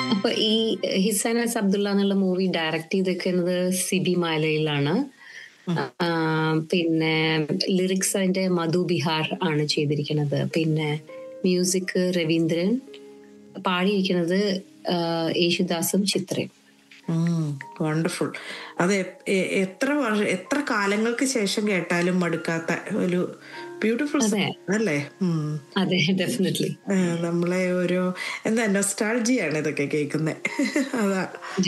അപ്പൊ ഈ ഹിസാനസ് അബ്ദുള്ള എന്നുള്ള മൂവി ഡയറക്ട് ചെയ്തിരിക്കുന്നത് സിബി മാലയിലാണ് ആ, പിന്നെ ലിറിക്സ് അതിന്റെ മധു ബിഹാർ ആണ് ചെയ്തിരിക്കുന്നത് പിന്നെ മ്യൂസിക് രവീന്ദ്രൻ പാടിയിരിക്കുന്നത് ആ, യേശുദാസും ചിത്രയും വണ്ടർഫുൾ അത് എ- എ- എത്ര വർഷ എത്ര കാലങ്ങൾക്ക് ശേഷം കേട്ടാലും മടുക്കാത്ത ഒരു ബ്യൂട്ടിഫുൾ അതെ. അല്ലേ ഉം. അതെ ഡെഫിനറ്റ്ലി ആ, നമ്മളെ ഒരു എന്താ നൊസ്റ്റാൾജിയാണ് ഇതൊക്കെ കേൾക്കുന്നത് അതാ